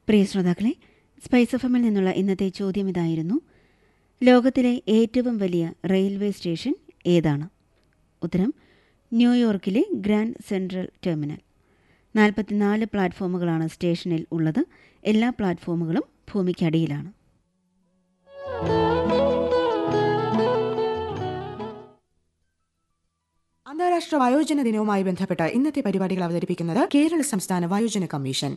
പ്രിയ ശ്രോതാക്കളെ spice F എമ്മിൽ നിന്നുള്ള ഇന്നത്തെ ചോദ്യം ഇതായിരുന്നു ലോകത്തിലെ ഏറ്റവും വലിയ റെയിൽവേ സ്റ്റേഷൻ ഏതാണ് ഉത്തരം ന്യൂയോർക്കിലെ ഗ്രാൻഡ് സെൻട്രൽ ടെർമിനൽ നാൽപ്പത്തിനാല് പ്ലാറ്റ്ഫോമുകളാണ് സ്റ്റേഷനിൽ ഉള്ളത് എല്ലാ പ്ലാറ്റ്ഫോമുകളും ഭൂമിക്കടിയിലാണ് അന്താരാഷ്ട്ര വയോജന ദിനവുമായി ബന്ധപ്പെട്ട് ഇന്നത്തെ പരിപാടികൾ അവതരിപ്പിക്കുന്നത് കേരള സംസ്ഥാന വയോജന കമ്മീഷൻ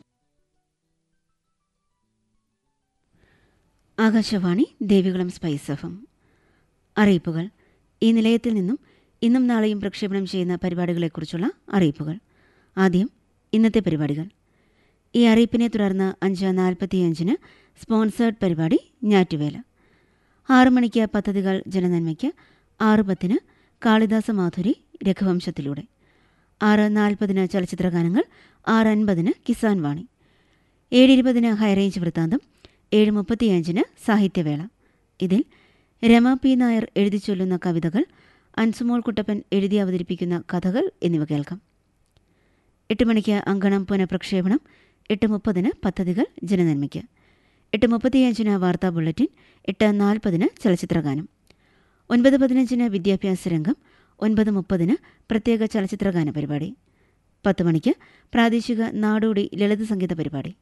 ആകാശവാണി ദേവികുളം സ്പൈസ് എഫും അറിയിപ്പുകൾ ഈ നിലയത്തിൽ നിന്നും ഇന്നും നാളെയും പ്രക്ഷേപണം ചെയ്യുന്ന പരിപാടികളെക്കുറിച്ചുള്ള അറിയിപ്പുകൾ ആദ്യം ഇന്നത്തെ പരിപാടികൾ ഈ അറിയിപ്പിനെ തുടർന്ന് അഞ്ച് നാൽപ്പത്തിയഞ്ചിന് സ്പോൺസേർഡ് പരിപാടി ഞാറ്റുവേല ആറു മണിക്ക് പദ്ധതികൾ ജനനന്മയ്ക്ക് ആറ് പത്തിന് കാളിദാസ മാധുരി രഘുവംശത്തിലൂടെ ആറ് നാൽപ്പതിന് ചലച്ചിത്രഗാനങ്ങൾ ആറ് അൻപതിന് കിസാൻ വാണി ഏഴ് ഇരുപതിന് ഹൈറേഞ്ച് വൃത്താന്തം ഏഴ് മുപ്പത്തിയഞ്ചിന് സാഹിത്യവേള ഇതിൽ രമ പി നായർ എഴുതി ചൊല്ലുന്ന കവിതകൾ അൻസുമോൾ കുട്ടപ്പൻ എഴുതി അവതരിപ്പിക്കുന്ന കഥകൾ എന്നിവ കേൾക്കാം എട്ട് മണിക്ക് അങ്കണം പുനഃപ്രക്ഷേപണം എട്ട് മുപ്പതിന് പദ്ധതികൾ ജനനന്മയ്ക്ക് എട്ട് മുപ്പത്തിയഞ്ചിന് വാർത്താ ബുള്ളറ്റിൻ എട്ട് നാൽപ്പതിന് ചലച്ചിത്രഗാനം ഒൻപത് പതിനഞ്ചിന് വിദ്യാഭ്യാസ രംഗം ഒൻപത് മുപ്പതിന് പ്രത്യേക ചലച്ചിത്രഗാന പരിപാടി പത്ത് മണിക്ക് പ്രാദേശിക നാടോടി ലളിത സംഗീത പരിപാടി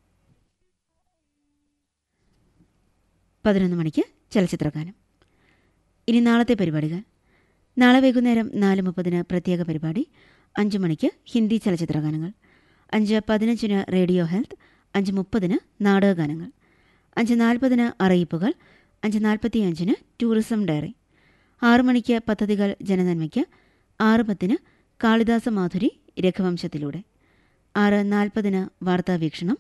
പതിനൊന്ന് മണിക്ക് ചലച്ചിത്രഗാനം ഇനി നാളത്തെ പരിപാടികൾ നാളെ വൈകുന്നേരം നാല് മുപ്പതിന് പ്രത്യേക പരിപാടി അഞ്ച് മണിക്ക് ഹിന്ദി ചലച്ചിത്രഗാനങ്ങൾ അഞ്ച് പതിനഞ്ചിന് റേഡിയോ ഹെൽത്ത് അഞ്ച് മുപ്പതിന് നാടകഗാനങ്ങൾ അഞ്ച് നാൽപ്പതിന് അറിയിപ്പുകൾ അഞ്ച് നാൽപ്പത്തിയഞ്ചിന് ടൂറിസം ഡയറി ആറു മണിക്ക് പദ്ധതികൾ ജനനന്മയ്ക്ക് ആറ് പത്തിന് കാളിദാസ മാധുരി രഘുവംശത്തിലൂടെ ആറ് നാൽപ്പതിന് വാർത്താവീക്ഷണം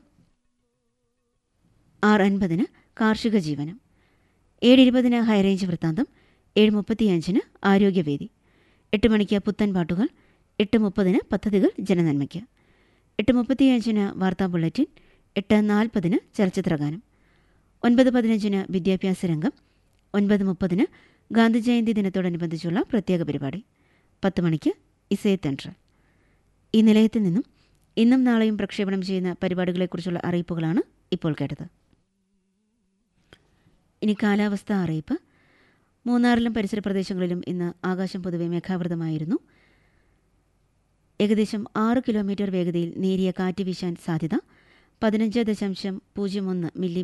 ആറ് അൻപതിന് കാർഷിക ജീവനം ഏഴ് ഇരുപതിന് ഹൈറേഞ്ച് വൃത്താന്തം ഏഴ് മുപ്പത്തിയഞ്ചിന് ആരോഗ്യവേദി എട്ട് മണിക്ക് പുത്തൻ പാട്ടുകൾ എട്ട് മുപ്പതിന് പദ്ധതികൾ ജനനന്മയ്ക്ക് എട്ട് മുപ്പത്തിയഞ്ചിന് വാർത്താ ബുള്ളറ്റിൻ എട്ട് നാൽപ്പതിന് ചലച്ചിത്രഗാനം ഒൻപത് പതിനഞ്ചിന് വിദ്യാഭ്യാസ രംഗം ഒൻപത് മുപ്പതിന് ഗാന്ധിജയന്തി ദിനത്തോടനുബന്ധിച്ചുള്ള പ്രത്യേക പരിപാടി പത്ത് മണിക്ക് ഇസേ തെൻട്രൽ ഈ നിലയത്തിൽ നിന്നും ഇന്നും നാളെയും പ്രക്ഷേപണം ചെയ്യുന്ന പരിപാടികളെക്കുറിച്ചുള്ള അറിയിപ്പുകളാണ് ഇപ്പോൾ കേട്ടത് ഇനി കാലാവസ്ഥ അറിയിപ്പ് മൂന്നാറിലും പരിസര പ്രദേശങ്ങളിലും ഇന്ന് ആകാശം പൊതുവെ മേഘാവൃതമായിരുന്നു ഏകദേശം ആറ് കിലോമീറ്റർ വേഗതയിൽ നേരിയ കാറ്റ് വീശാൻ സാധ്യത പതിനഞ്ച് ദശാംശം പൂജ്യം ഒന്ന് മില്ലി